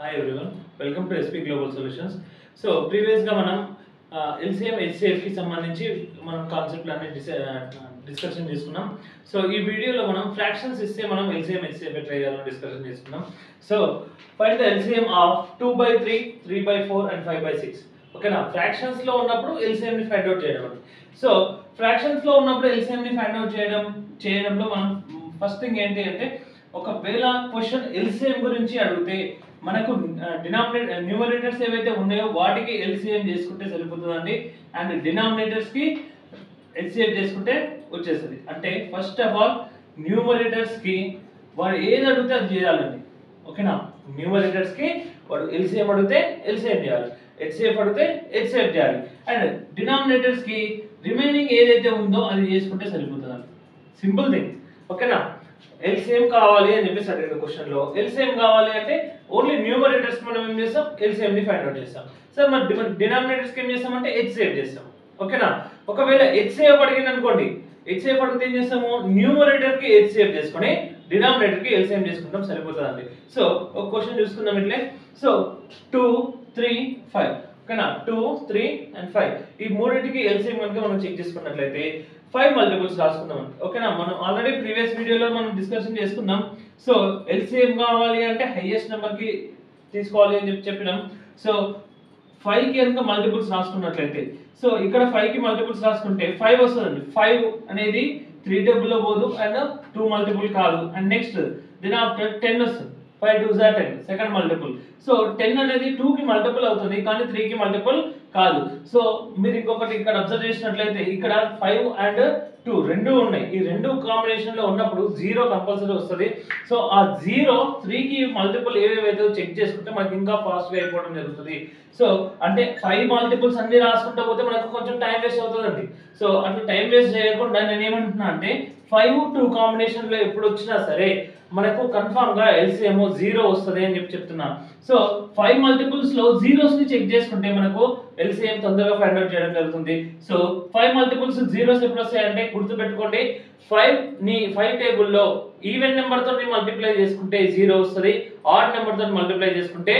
hi everyone welcome to SP global solutions so ప్రీవియస్గా మనం LCM హెచ్సిఎఫ్కి సంబంధించి మనం కాన్సెప్ట్లు అన్ని డిస్కషన్ చేసుకున్నాం సో ఈ వీడియోలో మనం ఫ్రాక్షన్స్ ఇస్తే మనం ఎల్సిఎం హెచ్సిఎఫ్ ఎట్లా చేయాలని డిస్కషన్ చేసుకున్నాం so find the LCM of two by three three by four and five by six ఓకేనా ఫ్రాక్షన్స్ లో ఉన్నప్పుడు LCM ని ఫైండ్ అవుట్ చేయడం సో ఫ్రాక్షన్స్ లో ఉన్నప్పుడు LCM ని ఫైండ్ అవుట్ చేయడం చేయడంలో మనం ఫస్ట్ థింగ్ ఏంటి అంటే ఒకవేళ క్వశ్చన్ ఎల్సిఎం గురించి అడిగితే మనకు డినామినేటర్ న్యూమరేటర్స్ ఏవైతే ఉన్నాయో వాటికి ఎల్సిఎం చేసుకుంటే సరిపోతుందండి అండ్ డినామినేటర్స్ కి హెచ్సిఎఫ్ చేసుకుంటే వచ్చేస్తుంది అంటే ఫస్ట్ ఆఫ్ ఆల్ న్యూమరేటర్స్ కి వాడు ఏది అడిగితే అది చేయాలండి ఓకేనా న్యూమరేటర్స్ కి వాడు ఎల్సిఎం అడిగితే ఎల్సిఎం చేయాలి హెచ్సిఎఫ్ అడిగితే హెచ్సిఎఫ్ చేయాలి అండ్ డినామినేటర్స్ కి రిమైనింగ్ ఏదైతే ఉందో అది చేసుకుంటే సరిపోతుంది సింపుల్ థింగ్ ఓకేనా ఎల్సిఎం కావాలి అని చెప్పేసి అడిగిన క్వశ్చన్ లో ఎల్సిఎం కావాలి అంటే ఓన్లీ న్యూమరేటర్స్ మనం ఏం చేస్తాం ఎల్సిఎం ని ఫైండ్ అవుట్ చేస్తాం సార్ మరి డినామినేటర్స్ కి ఏం చేస్తామంటే హెచ్సిఎఫ్ చేస్తాం ఓకేనా ఒకవేళ హెచ్సిఎఫ్ అడిగింది అనుకోండి హెచ్సిఎఫ్ అడిగితే ఏం చేస్తాము న్యూమరేటర్ కి హెచ్సిఎఫ్ చేసుకొని డినామినేటర్ కి ఎల్సిఎం చేసుకుంటాం సరిపోతుందండి సో ఒక క్వశ్చన్ చూసుకుందాం ఇట్లే సో టూ త్రీ ఫైవ్ ఓకేనా టూ త్రీ అండ్ ఫైవ్ ఈ మూడింటికి ఎల్సిఎం కనుక మనం చెక్ చేసుకున్నట్లయితే ఫైవ్ మల్టిపుల్స్ రాసుకుందాం ఓకేనా మనం ఆల్రెడీ ప్రీవియస్ వీడియోలో మనం డిస్కషన్ చేసుకున్నాం సో ఎల్సిఎం కావాలి అంటే హైయెస్ట్ నెంబర్ కి తీసుకోవాలి అని చెప్పి చెప్పినాం సో ఫైవ్ కి కనుక మల్టిపుల్స్ రాసుకున్నట్లయితే సో ఇక్కడ ఫైవ్ కి మల్టిపుల్స్ రాసుకుంటే ఫైవ్ వస్తుందండి ఫైవ్ అనేది త్రీ టేబుల్ లో పోదు అండ్ టూ మల్టిపుల్ కాదు and next then after ten వస్తుంది ఫైవ్ టూ జా ten second multiple so ten అనేది టూ కి మల్టిపుల్ అవుతుంది కానీ త్రీ కి మల్టిపుల్ కాదు సో మీరు ఇంకొకటి ఇక్కడ అబ్జర్వ్ చేసినట్లయితే ఇక్కడ ఫైవ్ అండ్ టూ రెండు ఉన్నాయి ఈ రెండు కాంబినేషన్ లో ఉన్నప్పుడు జీరో కంపల్సరీ వస్తుంది సో ఆ జీరో త్రీకి మల్టిపుల్ ఏవేవైతే చెక్ చేసుకుంటే మనకి ఇంకా ఫాస్ట్ గా అయిపోవడం జరుగుతుంది సో అంటే ఫైవ్ మల్టిపుల్స్ అన్ని రాసుకుంటా పోతే మనకు కొంచెం టైం వేస్ట్ అవుతుందండి సో అట్లా టైం వేస్ట్ చేయకుండా నేను ఏమంటున్నా అంటే ఫైవ్ టూ కాంబినేషన్ లో ఎప్పుడు వచ్చినా సరే మనకు కన్ఫామ్ గా ఎల్సిఎం జీరో వస్తుంది అని చెప్పి చెప్తున్నా సో ఫైవ్ మల్టిపుల్స్ లో జీరోస్ ని చెక్ చేసుకుంటే మనకు ఎల్సిఎం తొందరగా ఫైండ్ అవుట్ చేయడం జరుగుతుంది సో ఫైవ్ మల్టిపుల్స్ జీరోస్ ఎప్పుడు వస్తాయంటే గుర్తుపెట్టుకోండి ఫైవ్ ని ఫైవ్ టేబుల్లో ఈవెన్ నెంబర్ తో మల్టిప్లై చేసుకుంటే జీరో వస్తుంది ఆడ్ నెంబర్ తో మల్టిప్లై చేసుకుంటే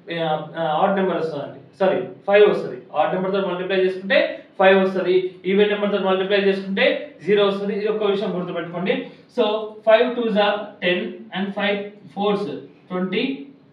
ఆడ్ నెంబర్ వస్తుందండి సారీ ఫైవ్ వస్తుంది ఆడ్ నెంబర్ తో మల్టిప్లై చేసుకుంటే ఫైవ్ వస్తుంది ఈవెన్ నెంబర్ తో మల్టిప్లై చేసుకుంటే జీరో వస్తుంది ఇది ఒక్క విషయం గుర్తుపెట్టుకోండి సో ఫైవ్ టూ జా ten and five fours twenty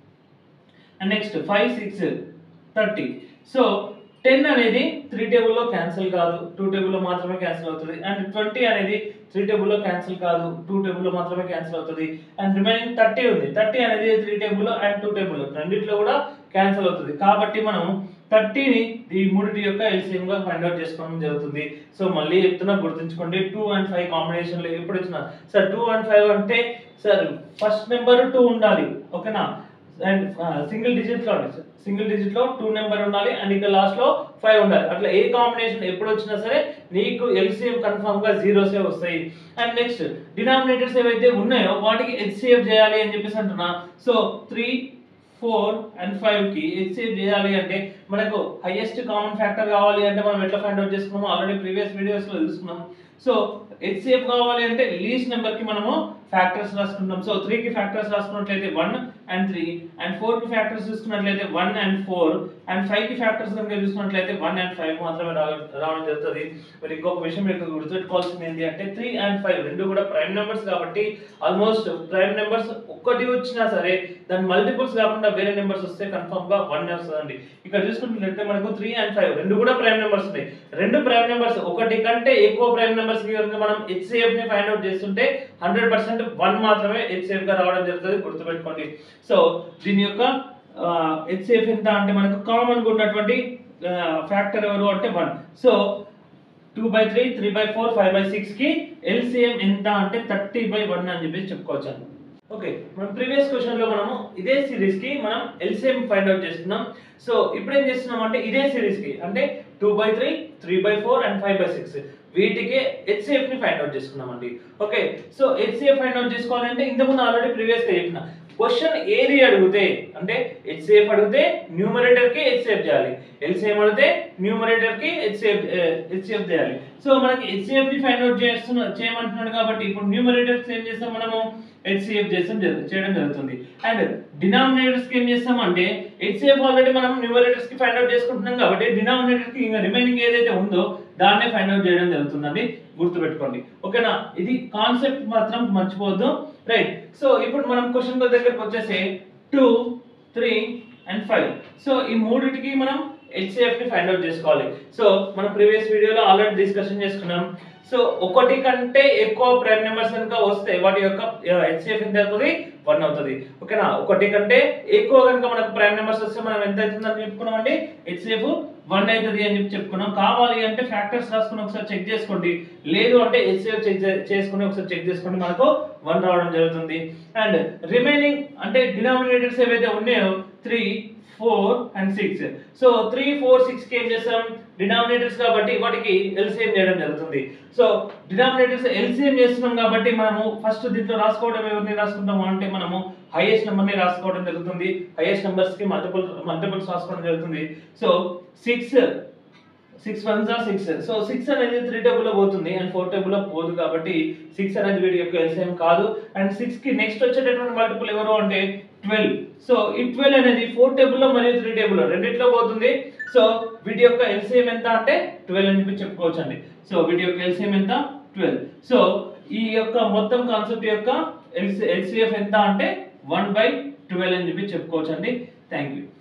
and next five six thirty so ten అనేది త్రీ టేబుల్లో క్యాన్సిల్ కాదు టూ టేబుల్లో మాత్రమే క్యాన్సిల్ అవుతుంది అండ్ ట్వంటీ అనేది త్రీ టేబుల్లో క్యాన్సిల్ కాదు టూ టేబుల్లో మాత్రమే క్యాన్సిల్ అవుతుంది అండ్ రిమైనింగ్ థర్టీ ఉంది థర్టీ అనేది three table and two table రెండిట్లో కూడా క్యాన్సిల్ అవుతుంది కాబట్టి మనం థర్టీని ఈ మూడిటి యొక్క ఎల్సిఎం గా ఫైండ్ అవుట్ చేసుకోవడం జరుగుతుంది సో మళ్ళీ చెప్తున్నా గుర్తుంచుకోండి టూ అండ్ ఫైవ్ కాంబినేషన్ లో ఎప్పుడు వచ్చినా సార్ టూ అండ్ ఫైవ్ అంటే సార్ ఫస్ట్ నెంబర్ టూ ఉండాలి ఓకేనా అండ్ సింగిల్ డిజిట్ లో సింగిల్ డిజిట్ లో టూ నెంబర్ ఉండాలి అండ్ ఇక్కడ లాస్ట్ లో ఫైవ్ ఉండాలి అట్లా ఏ కాంబినేషన్ ఎప్పుడు వచ్చినా సరే నీకు ఎల్సిఎం కన్ఫర్మ్ గా జీరోసే వస్తాయి అండ్ నెక్స్ట్ డినామినేటర్స్ ఏవైతే ఉన్నాయో వాటికి హెచ్సిఎఫ్ చేయాలి అని చెప్పేసి అంటున్నా so three four and five కి హెచ్సిఎఫ్ చేయాలి అంటే మనకు హైయెస్ట్ కామన్ ఫ్యాక్టర్ కావాలి అంటే మనం ఎట్లా ఫైండ్ అవుట్ చేసుకున్నామో ఆల్రెడీ ప్రీవియస్ వీడియోస్ లో తెలుసుకున్నాం సో హెచ్సిఎఫ్ కావాలి అంటే లీస్ట్ నెంబర్ కి మనము ఫ్యాక్టర్స్ రాసుకుంటాం సో త్రీ కి ఫ్యాక్టర్స్ రాసుకున్నట్లయితే one and three and four కి ఫ్యాక్టర్స్ చూసుకున్నట్లయితే one and four and five కి ఫ్యాక్టర్స్ కనుక చూసుకున్నట్లయితే వన్ అండ్ ఫైవ్ మాత్రమే రావ- రావడం జరుగుతుంది మరి ఇంకొక విషయం మీరు గుర్తుపెట్టుకోవాల్సింది ఏంటి అంటే త్రీ అండ్ ఫైవ్ రెండు కూడా ప్రైమ్ నెంబర్స్ కాబట్టి ఆల్మోస్ట్ ప్రైమ్ నెంబర్స్ ఒక్కటి వచ్చినా సరే దాని మల్టిపుల్స్ కాకుండా వేరే నెంబర్స్ వస్తే కన్ఫర్మ్ గా వన్ వస్తుందండి ఇక్కడ చూసుకుంటున్నట్లయితే మనకు త్రీ అండ్ ఫైవ్ రెండు కూడా ప్రైమ్ నెంబర్స్ ఉన్నాయి రెండు ప్రైమ్ నెంబర్స్ ఒకటి కంటే ఎక్కువ ప్రైమ్ నెంబర్స్ కి కనుక మనం హెచ్సిఎఫ్ ని ఫైండ్ అవుట్ చేస్తుంటే హండ్రెడ్ పర్సెంట్ వన్ మాత్రమే హెచ్సిఎఫ్ గా రావడం జరుగుతుంది గుర్తుపెట్టుకోండి సో దీని యొక్క హెచ్సిఎఫ్ ఎంత అంటే మనకు కామన్ గా ఉన్నటువంటి ఫ్యాక్టర్ ఎవరు అంటే one so two by three three by four five by six కి ఎల్సిఎం ఎంత అంటే థర్టీ బై వన్ అని చెప్పేసి చెప్పుకోవచ్చు ఓకే మనం ప్రీవియస్ క్వశ్చన్ లో మనము ఇదే సిరీస్ కి మనం ఎల్సిఎం ఫైండ్ అవుట్ చేస్తున్నాం సో ఇప్పుడు ఏం చేస్తున్నాం అంటే ఇదే సిరీస్ కి అంటే two by three three by four and five by six వీటికి హెచ్సిఎఫ్ ని ఫైండ్ అవుట్ చేసుకున్నామండి okay so HCF find out చేసుకోవాలంటే ఇంతకుముందు ఆల్రెడీ ప్రీవియస్ గా చెప్పిన క్వశ్చన్ ఏది అడిగితే అంటే హెచ్సిఎఫ్ అడిగితే న్యూమరేటర్ కి హెచ్సిఎఫ్ చేయాలి ఎల్సిఎం అడిగితే న్యూమరేటర్ కి హెచ్సిఎఫ్ హెచ్సిఎఫ్ చేయాలి సో మనకి హెచ్సిఎఫ్ ని ఫైండ్ అవుట్ చేస్తున్న చేయమంటున్నాడు కాబట్టి ఇప్పుడు న్యూమరేటర్స్ ఏం చేస్తాం మనము హెచ్సిఎఫ్ చేస్తాం జరు- చేయడం జరుగుతుంది అండ్ డినామినేటర్స్ కి ఏం చేస్తాం అంటే హెచ్సిఎఫ్ ఆల్రెడీ మనం న్యూమరేటర్స్ కి ఫైండ్ అవుట్ చేసుకుంటున్నాం కాబట్టి డినామినేటర్ కి ఇంకా రిమైనింగ్ ఏదైతే ఉందో దాన్నే ఫైండ్ అవుట్ చేయడం జరుగుతుందండి గుర్తుపెట్టుకోండి ఓకేనా ఇది కాన్సెప్ట్ మాత్రం మర్చిపోవద్దు రైట్ సో ఇప్పుడు మనం క్వశ్చన్ దగ్గరకు వచ్చేసి two three and five so ఈ మూడిటికి మనం హెచ్సిఎఫ్ ని ఫైండ్ అవుట్ చేసుకోవాలి సో మనం ప్రీవియస్ వీడియోలో ఆల్రెడీ డిస్కషన్ చేసుకున్నాం సో ఒకటి కంటే ఎక్కువ ప్రైమ్ నెంబర్స్ కనుక వస్తే వాటి యొక్క హెచ్సిఎఫ్ ఎంత అవుతుంది వన్ అవుతుంది ఓకేనా ఒకటి కంటే ఎక్కువ కనుక మనకు ప్రైమ్ నెంబర్స్ వస్తే మనం ఎంత అవుతుందని చెప్పుకున్నామండి హెచ్సిఎఫ్ వన్ అవుతుంది అని చెప్పి చెప్పుకున్నాం కావాలి అంటే ఫ్యాక్టర్స్ రాసుకుని ఒకసారి చెక్ చేసుకోండి లేదు అంటే హెచ్సిఎఫ్ చెక్ చేసుకుని ఒకసారి చెక్ చేసుకోండి మనకు వన్ రావడం జరుగుతుంది అండ్ రిమైనింగ్ అంటే డినామినేటర్స్ ఏవైతే ఉన్నాయో three four and six so three four six కి ఏం చేస్తాం డినామినేటర్స్ కాబట్టి వాటికి ఎల్సిఎం చేయడం జరుగుతుంది సో డినామినేటర్స్ ఎల్సిఎం చేస్తున్నాం కాబట్టి మనము ఫస్ట్ దీంట్లో రాసుకోవడం ఎవరిని రాసుకుంటాము అంటే మనము హైయెస్ట్ నెంబర్ ని రాసుకోవడం జరుగుతుంది హైయెస్ట్ నెంబర్స్ కి మల్టిపుల్ మల్టిపుల్స్ రాసుకోవడం జరుగుతుంది సో సిక్స్ సిక్స్ వన్ జా సిక్స్ సో సిక్స్ అనేది త్రీ టేబుల్ లో పోతుంది అండ్ ఫోర్ టేబుల్ లో పోదు కాబట్టి సిక్స్ అనేది వీటి యొక్క ఎల్సిఎం కాదు అండ్ సిక్స్ కి నెక్స్ట్ వచ్చేటటువంటి మల్టిపుల్ ఎవరు అంటే ట్వెల్వ్ సో ఈ ట్వెల్వ్ అనేది ఫోర్ టేబుల్ లో మరియు త్రీ టేబుల్ లో రెండిట్లో పోతుంది సో వీటి యొక్క ఎల్సిఎం ఎంత అంటే ట్వెల్వ్ అని చెప్పి చెప్పుకోవచ్చు అండి సో వీటి యొక్క ఎల్సిఎం ఎంత ట్వెల్వ్ సో ఈ యొక్క మొత్తం కాన్సెప్ట్ యొక్క ఎల్సిఎఫ్ ఎంత అంటే వన్ బై ట్వెల్వ్ అని చెప్పి చెప్పుకోవచ్చు అండి థ్యాంక్ యూ